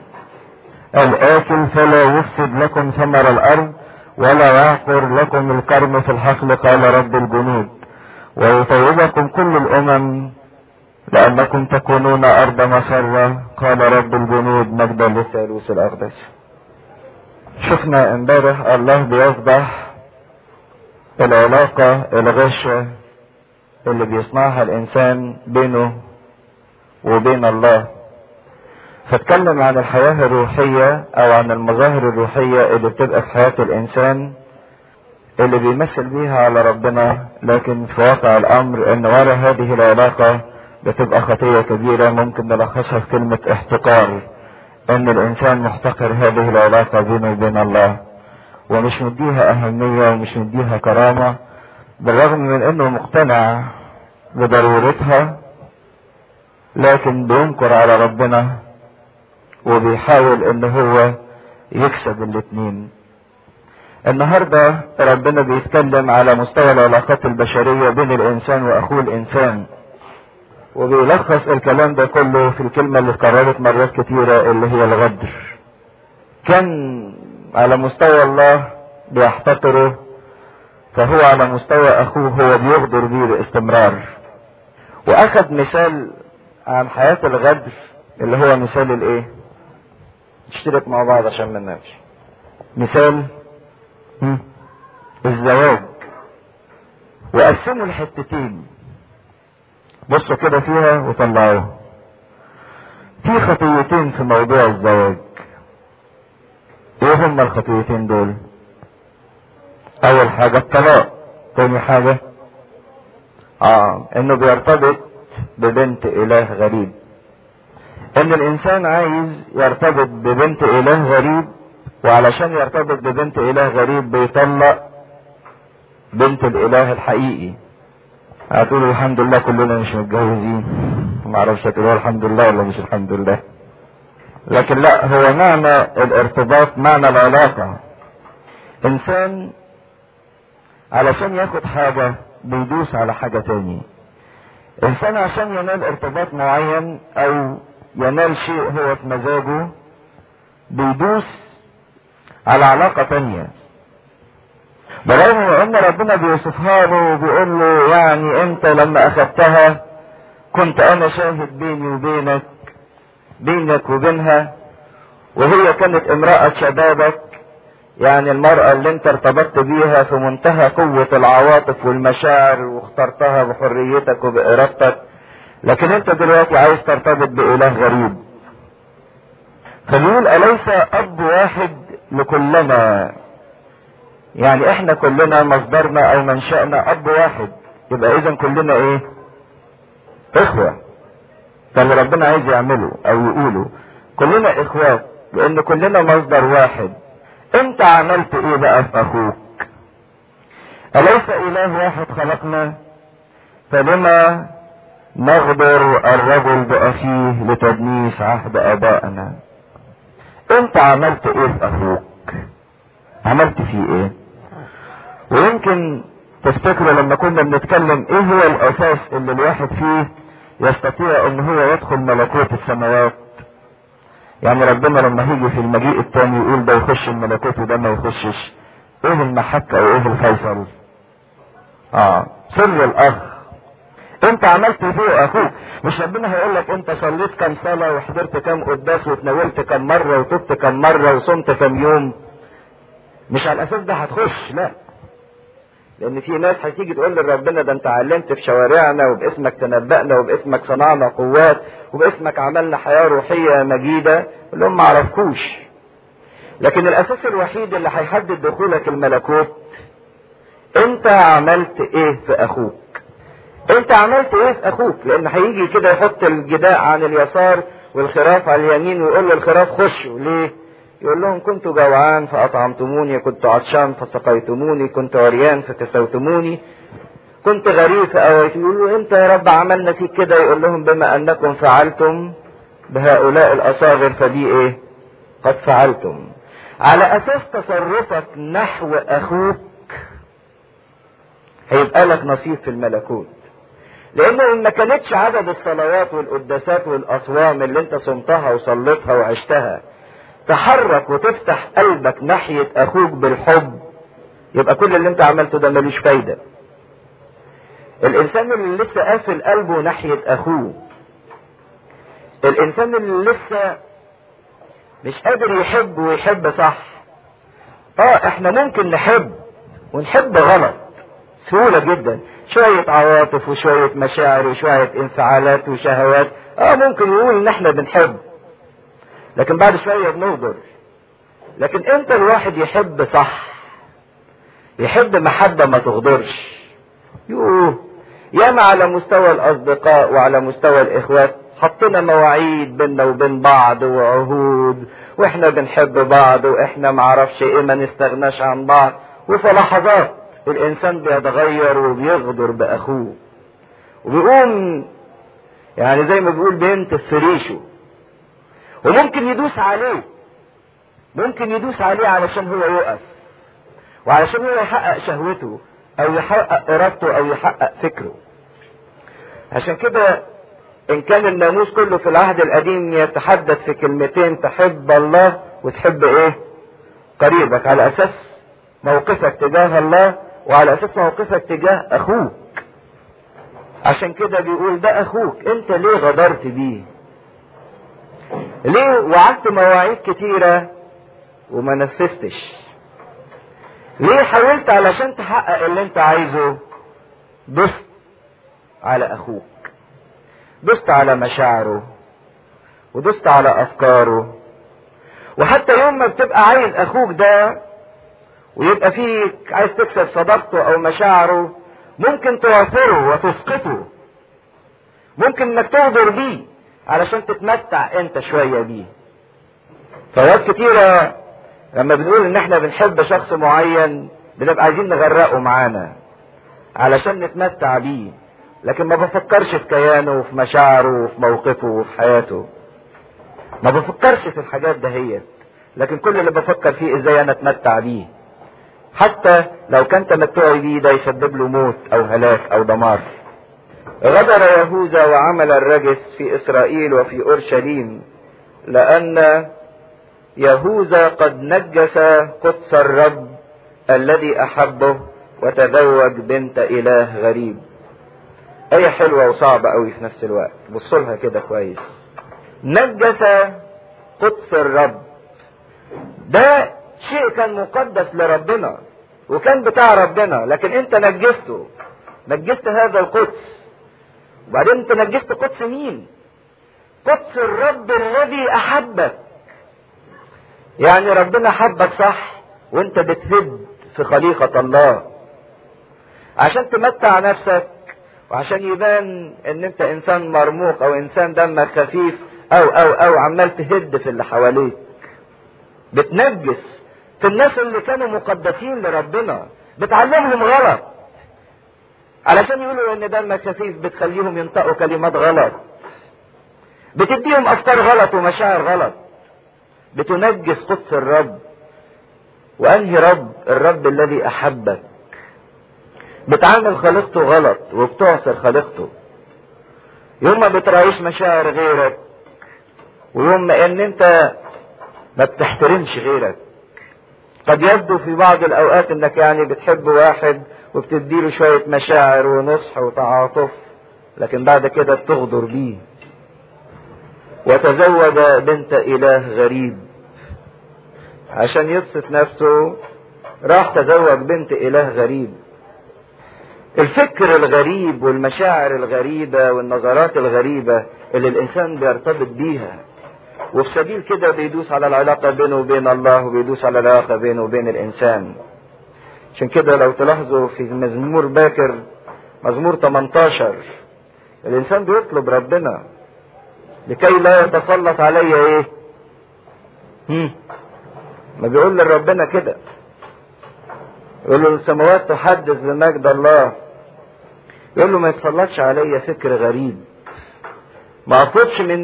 الآكل فلا يفسد لكم ثمر الأرض ولا يعقر لكم الكرم في الحقل قال رب الجنود ويطيبكم كل الأمم لأنكم تكونون أرض مسرة قال رب الجنود مجدا للثالوث الأقدس شفنا امبارح الله بيفضح العلاقة الغشة اللي بيصنعها الإنسان بينه وبين الله فاتكلم عن الحياة الروحية او عن المظاهر الروحية اللي بتبقى في حياة الانسان اللي بيمثل بيها على ربنا لكن في واقع الامر ان ورا هذه العلاقة بتبقى خطية كبيرة ممكن نلخصها في كلمة احتقار ان الانسان محتقر هذه العلاقة بينه وبين الله ومش مديها اهمية ومش مديها كرامة بالرغم من انه مقتنع بضرورتها لكن بينكر على ربنا وبيحاول ان هو يكسب الاتنين النهاردة ربنا بيتكلم على مستوى العلاقات البشرية بين الانسان واخوه الانسان وبيلخص الكلام ده كله في الكلمة اللي اتكررت مرات كتيرة اللي هي الغدر كان على مستوى الله بيحتقره فهو على مستوى اخوه هو بيغدر بيه باستمرار واخد مثال عن حياة الغدر اللي هو مثال الايه نشترك مع بعض عشان ما ننامش مثال الزواج وقسموا الحتتين بصوا كده فيها وطلعوها في خطيتين في موضوع الزواج ايه هما الخطيتين دول اول حاجة الطلاق تاني حاجة اه انه بيرتبط ببنت اله غريب ان الانسان عايز يرتبط ببنت اله غريب وعلشان يرتبط ببنت اله غريب بيطلق بنت الاله الحقيقي هتقولوا الحمد لله كلنا مش متجوزين ما اعرفش هتقولوا الحمد لله ولا مش الحمد لله لكن لا هو معنى الارتباط معنى العلاقة انسان علشان ياخد حاجة بيدوس على حاجة تاني انسان عشان ينال ارتباط معين او ينال شيء هو في مزاجه بيدوس على علاقة تانية بالرغم من ان ربنا بيوصفها له وبيقول له يعني انت لما اخدتها كنت انا شاهد بيني وبينك بينك وبينها وهي كانت امرأة شبابك يعني المرأة اللي انت ارتبطت بيها في منتهى قوة العواطف والمشاعر واخترتها بحريتك وبإرادتك لكن انت دلوقتي عايز ترتبط بإله غريب فبيقول أليس أب واحد لكلنا يعني احنا كلنا مصدرنا او منشأنا أب واحد يبقى إذا كلنا ايه إخوة ده اللي ربنا عايز يعمله أو يقوله كلنا إخوات لأن كلنا مصدر واحد انت عملت ايه بقى في اخوك اليس اله واحد خلقنا فلما نغدر الرجل باخيه لتدنيس عهد ابائنا انت عملت ايه في اخوك عملت فيه ايه ويمكن تفتكروا لما كنا بنتكلم ايه هو الاساس اللي الواحد فيه يستطيع ان هو يدخل ملكوت السماوات يعني ربنا لما هيجي في المجيء التاني يقول ده يخش الملكوت وده ما يخشش ايه المحك او ايه الفيصل اه سر الاخ انت عملت فوق اخوك مش ربنا هيقول لك انت صليت كم صلاة وحضرت كم قداس وتناولت كم مرة وتبت كم مرة وصمت كم يوم مش على الاساس ده هتخش لا لان في ناس هتيجي تقول لربنا ده انت علمت في شوارعنا وباسمك تنبأنا وباسمك صنعنا قوات وباسمك عملنا حياة روحية مجيدة يقول لهم ما عرفكوش لكن الاساس الوحيد اللي هيحدد دخولك الملكوت انت عملت ايه في اخوك انت عملت ايه في اخوك لان هيجي كده يحط الجداء عن اليسار والخراف على اليمين ويقول للخراف خشوا ليه يقول لهم كنت جوعان فاطعمتموني كنت عطشان فسقيتموني كنت عريان فكسوتموني كنت غريب فاويت يقولوا انت يا رب عملنا فيك كده يقول لهم بما انكم فعلتم بهؤلاء الاصاغر فدي ايه قد فعلتم على اساس تصرفك نحو اخوك هيبقى لك نصيب في الملكوت لان ان ما كانتش عدد الصلوات والقداسات والاصوام اللي انت صمتها وصليتها وعشتها تحرك وتفتح قلبك ناحية اخوك بالحب يبقى كل اللي انت عملته ده ملوش فايدة الانسان اللي لسه قافل قلبه ناحية اخوه الانسان اللي لسه مش قادر يحب ويحب صح اه احنا ممكن نحب ونحب غلط سهولة جدا شوية عواطف وشوية مشاعر وشوية انفعالات وشهوات اه ممكن يقول ان احنا بنحب لكن بعد شوية بنغدر لكن امتى الواحد يحب صح يحب محبة ما تغدرش يوه ياما على مستوى الاصدقاء وعلى مستوى الاخوات حطينا مواعيد بينا وبين بعض وعهود واحنا بنحب بعض واحنا معرفش ايه ما نستغناش عن بعض وفي لحظات الانسان بيتغير وبيغدر باخوه وبيقوم يعني زي ما بيقول بنت في ريشه وممكن يدوس عليه ممكن يدوس عليه علشان هو يقف وعلشان هو يحقق شهوته او يحقق ارادته او يحقق فكره عشان كده ان كان الناموس كله في العهد القديم يتحدث في كلمتين تحب الله وتحب ايه قريبك على اساس موقفك تجاه الله وعلى اساس موقفك تجاه اخوك عشان كده بيقول ده اخوك انت ليه غدرت بيه ليه وعدت مواعيد كتيرة وما نفذتش ليه حاولت علشان تحقق اللي انت عايزه دست على اخوك دست على مشاعره ودست على افكاره وحتى يوم ما بتبقى عايز اخوك ده ويبقى فيك عايز تكسب صداقته او مشاعره ممكن توافره وتسقطه ممكن انك تغدر بيه علشان تتمتع انت شوية بيه فوقت كتيرة لما بنقول ان احنا بنحب شخص معين بنبقى عايزين نغرقه معانا علشان نتمتع بيه لكن ما بفكرش في كيانه وفي مشاعره وفي موقفه وفي حياته ما بفكرش في الحاجات دهيت لكن كل اللي بفكر فيه ازاي انا اتمتع بيه حتى لو كان تمتعي بيه ده يسبب له موت او هلاك او دمار غدر يهوذا وعمل الرجس في اسرائيل وفي اورشليم لان يهوذا قد نجس قدس الرب الذي احبه وتزوج بنت اله غريب ايه حلوه وصعبه قوي في نفس الوقت بصوا لها كده كويس نجس قدس الرب ده شيء كان مقدس لربنا وكان بتاع ربنا لكن انت نجسته نجست هذا القدس وبعدين انت نجست قدس مين قدس الرب الذي احبك يعني ربنا حبك صح وانت بتهد في خليقة الله عشان تمتع نفسك وعشان يبان ان انت انسان مرموق او انسان دمك خفيف او او او عمال تهد في اللي حواليك بتنجس في الناس اللي كانوا مقدسين لربنا بتعلمهم غلط علشان يقولوا ان دمك خفيف بتخليهم ينطقوا كلمات غلط بتديهم افكار غلط ومشاعر غلط بتنجس قدس الرب وانهي رب الرب الذي احبك بتعامل خليقته غلط وبتعصر خليقته يوم ما بتراعيش مشاعر غيرك ويوم ما ان انت ما بتحترمش غيرك قد يبدو في بعض الاوقات انك يعني بتحب واحد وبتديله شوية مشاعر ونصح وتعاطف لكن بعد كده بتغدر بيه وتزوج بنت اله غريب عشان يبسط نفسه راح تزوج بنت اله غريب الفكر الغريب والمشاعر الغريبة والنظرات الغريبة اللي الانسان بيرتبط بيها وفي سبيل كده بيدوس على العلاقة بينه وبين الله وبيدوس على العلاقة بينه وبين الانسان عشان كده لو تلاحظوا في مزمور باكر مزمور 18 الانسان بيطلب ربنا لكي لا يتسلط علي ايه هم. ما بيقول لربنا كده يقول له السماوات تحدث بمجد الله يقول له ما يتسلطش عليا فكر غريب ما اطلبش من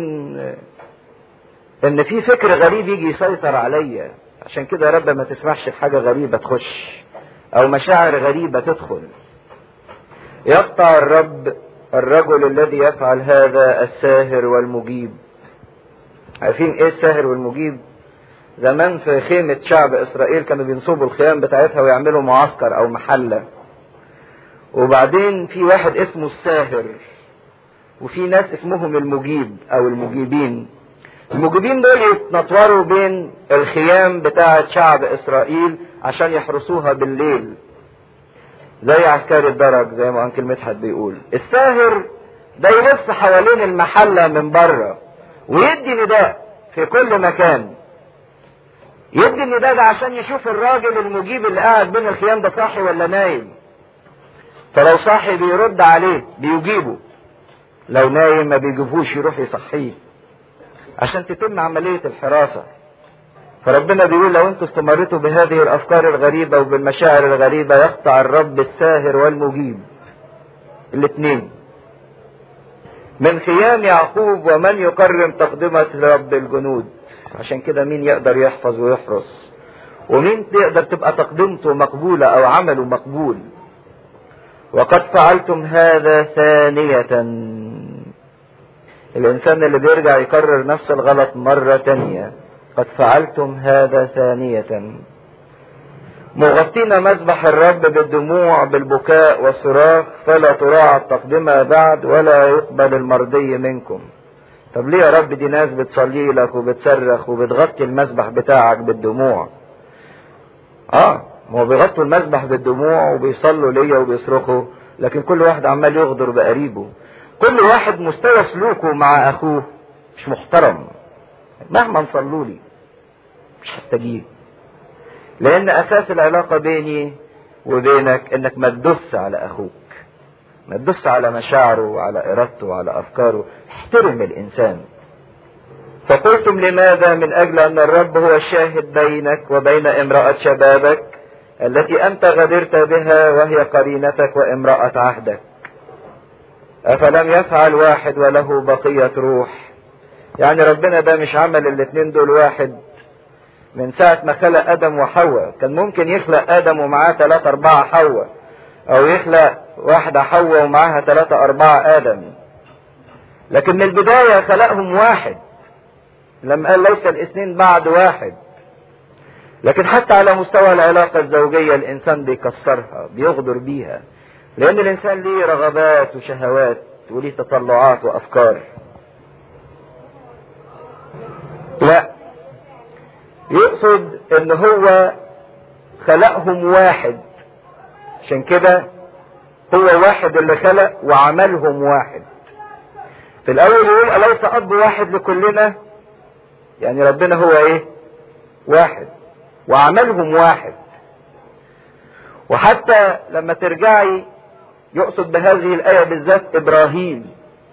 ان في فكر غريب يجي يسيطر عليا عشان كده يا رب ما تسمحش في حاجه غريبه تخش او مشاعر غريبه تدخل يقطع الرب الرجل الذي يفعل هذا الساهر والمجيب عارفين ايه الساهر والمجيب زمان في خيمة شعب اسرائيل كانوا بينصبوا الخيام بتاعتها ويعملوا معسكر او محلة وبعدين في واحد اسمه الساهر وفي ناس اسمهم المجيب او المجيبين المجيبين دول يتنطوروا بين الخيام بتاعة شعب اسرائيل عشان يحرسوها بالليل زي عسكري الدرج زي ما انكل مدحت بيقول الساهر ده يلف حوالين المحلة من بره ويدي نداء في كل مكان يدي النداء ده عشان يشوف الراجل المجيب اللي قاعد بين الخيام ده صاحي ولا نايم فلو صاحي بيرد عليه بيجيبه لو نايم ما بيجيبوش يروح يصحيه عشان تتم عملية الحراسة فربنا بيقول لو انتوا استمرتوا بهذه الافكار الغريبة وبالمشاعر الغريبة يقطع الرب الساهر والمجيب الاثنين من خيام يعقوب ومن يكرم تقدمة رب الجنود عشان كده مين يقدر يحفظ ويحرس ومين تقدر تبقى تقدمته مقبولة او عمله مقبول وقد فعلتم هذا ثانية الانسان اللي بيرجع يكرر نفس الغلط مرة تانية قد فعلتم هذا ثانية مغطين مذبح الرب بالدموع بالبكاء والصراخ فلا تراعى التقدمة بعد ولا يقبل المرضي منكم طب ليه يا رب دي ناس بتصلي لك وبتصرخ وبتغطي المذبح بتاعك بالدموع اه ما هو بيغطوا المذبح بالدموع وبيصلوا ليا وبيصرخوا لكن كل واحد عمال يغدر بقريبه كل واحد مستوى سلوكه مع اخوه مش محترم مهما نصلوا لي مش هستجيب لان اساس العلاقه بيني وبينك انك ما تدس على اخوك ما تدس على مشاعره وعلى ارادته وعلى افكاره احترم الانسان فقلتم لماذا من اجل ان الرب هو الشاهد بينك وبين امراه شبابك التي انت غدرت بها وهي قرينتك وامراه عهدك افلم يفعل واحد وله بقيه روح يعني ربنا ده مش عمل الاتنين دول واحد من ساعة ما خلق آدم وحواء كان ممكن يخلق آدم ومعاه ثلاثة أربعة حواء أو يخلق واحدة حواء ومعاها ثلاثة أربعة آدم لكن من البداية خلقهم واحد لما قال ليس الاثنين بعد واحد لكن حتى على مستوى العلاقة الزوجية الإنسان بيكسرها بيغدر بيها لأن الإنسان ليه رغبات وشهوات وليه تطلعات وأفكار لا يقصد ان هو خلقهم واحد عشان كده هو واحد اللي خلق وعملهم واحد في الاول يقول اليس اب واحد لكلنا يعني ربنا هو ايه واحد وعملهم واحد وحتى لما ترجعي يقصد بهذه الايه بالذات ابراهيم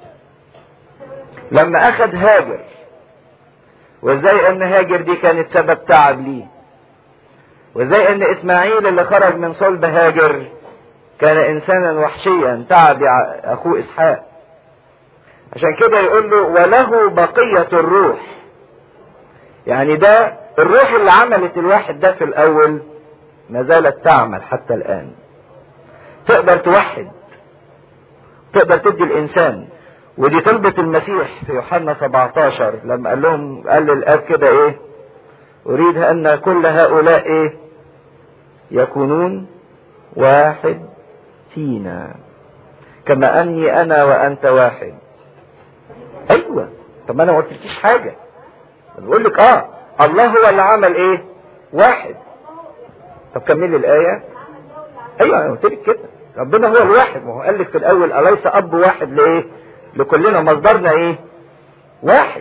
لما اخذ هاجر وازاي ان هاجر دي كانت سبب تعب ليه وازاي ان اسماعيل اللي خرج من صلب هاجر كان انسانا وحشيا تعب اخوه اسحاق عشان كده يقول له وله بقية الروح يعني ده الروح اللي عملت الواحد ده في الاول ما زالت تعمل حتى الان تقدر توحد تقدر تدي الانسان ودي طلبة المسيح في يوحنا 17 لما قال لهم قال للاب كده ايه اريد ان كل هؤلاء ايه يكونون واحد فينا كما اني انا وانت واحد ايوه طب ما انا ما قلتلكيش حاجه بقول لك اه الله هو اللي عمل ايه واحد طب كملي الايه ايوه انا قلت لك كده ربنا هو الواحد ما هو قال لك في الاول اليس اب واحد لايه لكلنا مصدرنا ايه واحد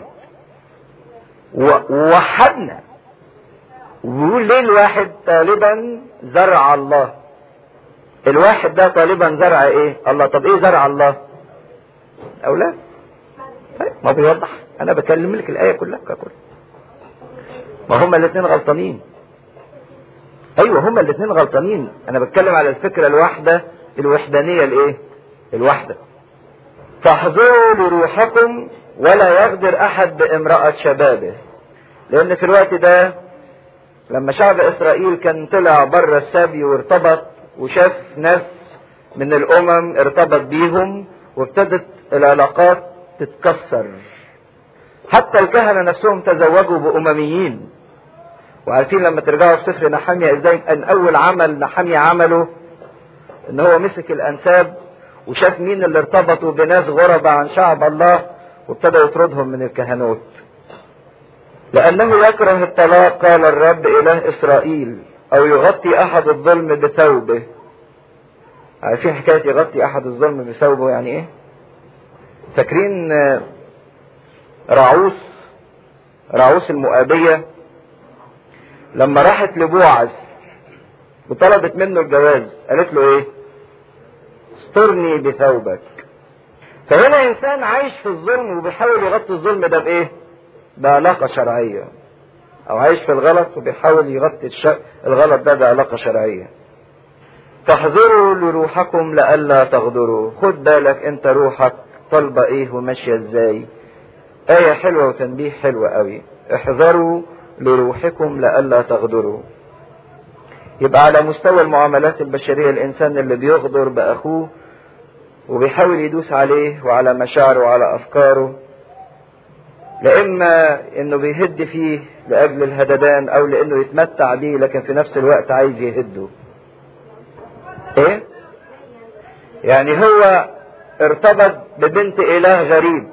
ووحدنا وبيقول ليه الواحد طالبا زرع الله الواحد ده طالبا زرع ايه الله طب ايه زرع الله اولاد طيب ما بيوضح انا بكلم لك الايه كلها ككل ما هما الاثنين غلطانين ايوه هما الاثنين غلطانين انا بتكلم على الفكره الواحده الوحدانيه الايه الواحده فاحذروا لروحكم ولا يغدر احد بامراه شبابه لان في الوقت ده لما شعب اسرائيل كان طلع بره السبي وارتبط وشاف ناس من الامم ارتبط بيهم وابتدت العلاقات تتكسر حتى الكهنه نفسهم تزوجوا بامميين وعارفين لما ترجعوا في سفر نحمية ازاي ان اول عمل نحمية عمله ان هو مسك الانساب وشاف مين اللي ارتبطوا بناس غربة عن شعب الله وابتدى يطردهم من الكهنوت لانه يكره الطلاق قال الرب اله اسرائيل او يغطي احد الظلم بثوبه عارفين حكاية يغطي احد الظلم بثوبه يعني ايه فاكرين رعوس رعوس المؤابية لما راحت لبوعز وطلبت منه الجواز قالت له ايه استرني بثوبك فهنا انسان عايش في الظلم وبيحاول يغطي الظلم ده بايه بعلاقة شرعية او عايش في الغلط وبيحاول يغطي الش... الغلط ده بعلاقة شرعية تحذروا لروحكم لئلا تغدروا خد بالك انت روحك طالبة ايه وماشية ازاي آية حلوة وتنبيه حلو قوي احذروا لروحكم لئلا تغدروا يبقى على مستوى المعاملات البشرية الإنسان اللي بيغدر بأخوه وبيحاول يدوس عليه وعلى مشاعره وعلى أفكاره لإما إنه بيهد فيه لأجل الهددان أو لإنه يتمتع بيه لكن في نفس الوقت عايز يهده إيه؟ يعني هو ارتبط ببنت إله غريب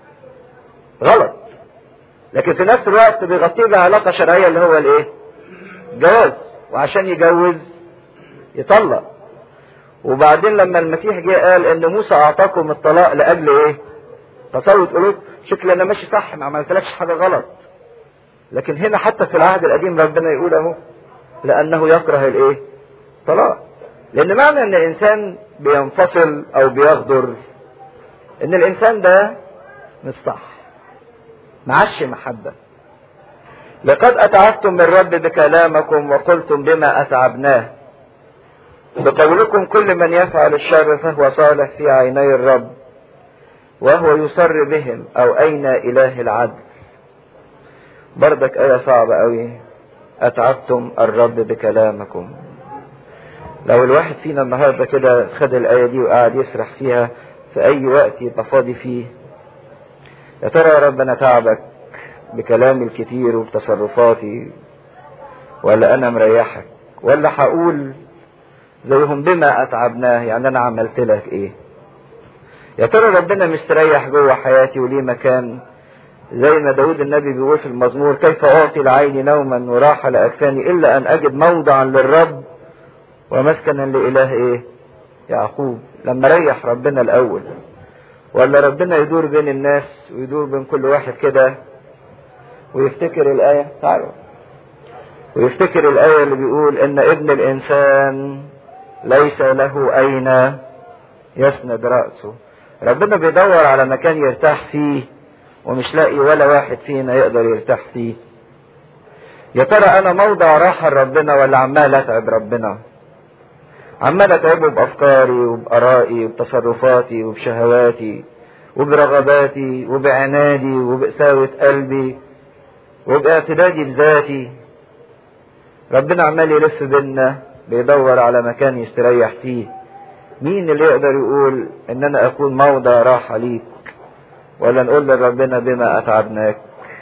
غلط لكن في نفس الوقت بيغطيه بعلاقة شرعية اللي هو الايه جواز وعشان يجوز يطلق وبعدين لما المسيح جه قال ان موسى اعطاكم الطلاق لاجل ايه تصوت قلوب شكل انا ماشي صح ما عملتلكش حاجة غلط لكن هنا حتى في العهد القديم ربنا يقول اهو لانه يكره الايه طلاق لان معنى ان الانسان بينفصل او بيغدر ان الانسان ده مش صح معش محبة لقد أتعبتم من رب بكلامكم وقلتم بما أتعبناه بقولكم كل من يفعل الشر فهو صالح في عيني الرب وهو يصر بهم أو أين إله العدل بردك آية صعبة أوي أتعبتم الرب بكلامكم لو الواحد فينا النهارده كده خد الآية دي وقعد يسرح فيها في أي وقت يبقى فاضي فيه يا ترى يا رب انا تعبك بكلامي الكتير وبتصرفاتي ولا انا مريحك ولا هقول زيهم بما اتعبناه يعني انا عملت لك ايه يا ترى ربنا مستريح جوه حياتي وليه مكان زي ما داود النبي بيقول في المزمور كيف اعطي العين نوما وراحه لاكفاني الا ان اجد موضعا للرب ومسكنا لاله ايه يعقوب لما ريح ربنا الاول ولا ربنا يدور بين الناس ويدور بين كل واحد كده ويفتكر الآية تعالوا ويفتكر الآية اللي بيقول إن ابن الإنسان ليس له أين يسند رأسه ربنا بيدور على مكان يرتاح فيه ومش لاقي ولا واحد فينا يقدر يرتاح فيه يا ترى أنا موضع راحة لربنا ولا عمال أتعب ربنا عمال اتعبه بافكاري وبارائي وبتصرفاتي وبشهواتي وبرغباتي وبعنادي وبقساوة قلبي وباعتدادي بذاتي ربنا عمال يلف بينا بيدور على مكان يستريح فيه مين اللي يقدر يقول ان انا اكون موضع راحة ليك ولا نقول لربنا بما اتعبناك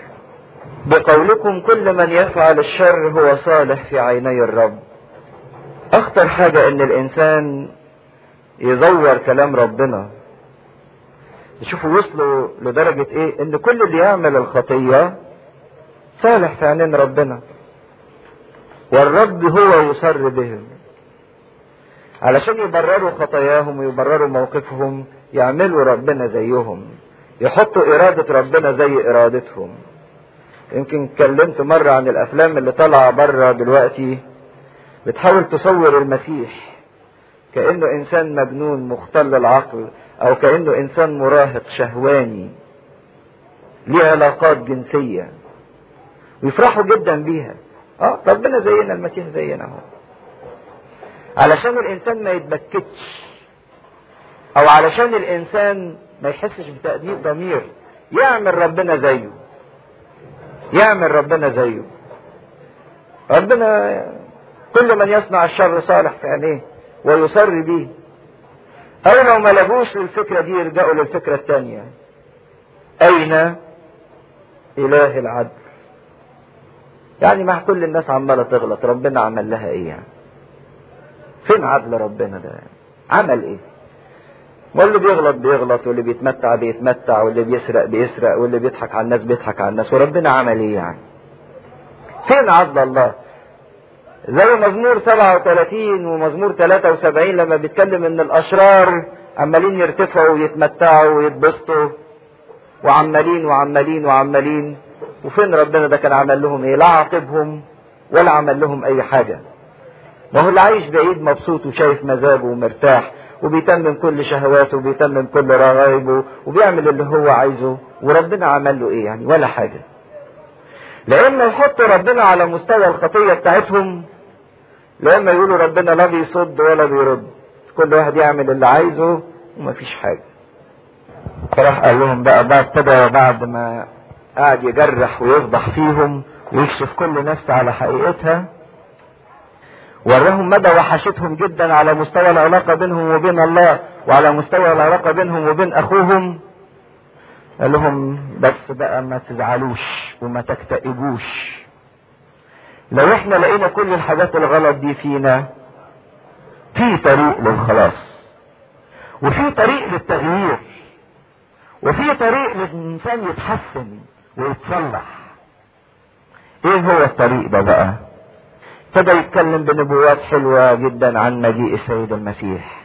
بقولكم كل من يفعل الشر هو صالح في عيني الرب اخطر حاجة ان الانسان يزور كلام ربنا شوفوا وصلوا لدرجة ايه ان كل اللي يعمل الخطية صالح في عينين ربنا والرب هو يصر بهم علشان يبرروا خطاياهم ويبرروا موقفهم يعملوا ربنا زيهم يحطوا إرادة ربنا زي إرادتهم يمكن اتكلمت مرة عن الأفلام اللي طالعة بره دلوقتي بتحاول تصور المسيح كأنه إنسان مجنون مختل العقل أو كأنه إنسان مراهق شهواني ليه علاقات جنسية ويفرحوا جدا بيها اه ربنا زينا المسيح زينا اهو علشان الانسان ما يتبكتش او علشان الانسان ما يحسش بتأديب ضمير يعمل ربنا زيه يعمل ربنا زيه ربنا كل من يصنع الشر صالح في عينيه ويصر به او لو ما لجوش للفكرة دي يلجأوا للفكرة الثانية اين اله العدل يعني مع كل الناس عمالة تغلط ربنا عمل لها ايه يعني فين عدل ربنا ده عمل ايه ما اللي بيغلط بيغلط واللي بيتمتع بيتمتع واللي بيسرق بيسرق واللي بيضحك على الناس بيضحك على الناس وربنا عمل ايه يعني فين عدل الله زي مزمور 37 ومزمور 73 لما بيتكلم ان الاشرار عمالين يرتفعوا ويتمتعوا ويتبسطوا وعمالين وعمالين وعمالين وفين ربنا ده كان عمل لهم ايه لا عاقبهم ولا عمل لهم اي حاجه ما هو اللي عايش بعيد مبسوط وشايف مزاجه ومرتاح وبيتمم كل شهواته وبيتمم كل رغائبه وبيعمل اللي هو عايزه وربنا عمل له ايه يعني ولا حاجه لان يحطوا ربنا على مستوى الخطيه بتاعتهم لما يقولوا ربنا لا بيصد ولا بيرد كل واحد يعمل اللي عايزه ومفيش حاجه فراح قال لهم بقى بقى ابتدى بعد ما قعد يجرح ويفضح فيهم ويكشف كل نفس على حقيقتها وراهم مدى وحشتهم جدا على مستوى العلاقة بينهم وبين الله وعلى مستوى العلاقة بينهم وبين أخوهم قال لهم بس بقى ما تزعلوش وما تكتئبوش لو احنا لقينا كل الحاجات الغلط دي فينا في طريق للخلاص وفي طريق للتغيير وفي طريق للإنسان يتحسن ويتصلح ايه هو الطريق ده بقى ابتدى يتكلم بنبوات حلوة جدا عن مجيء السيد المسيح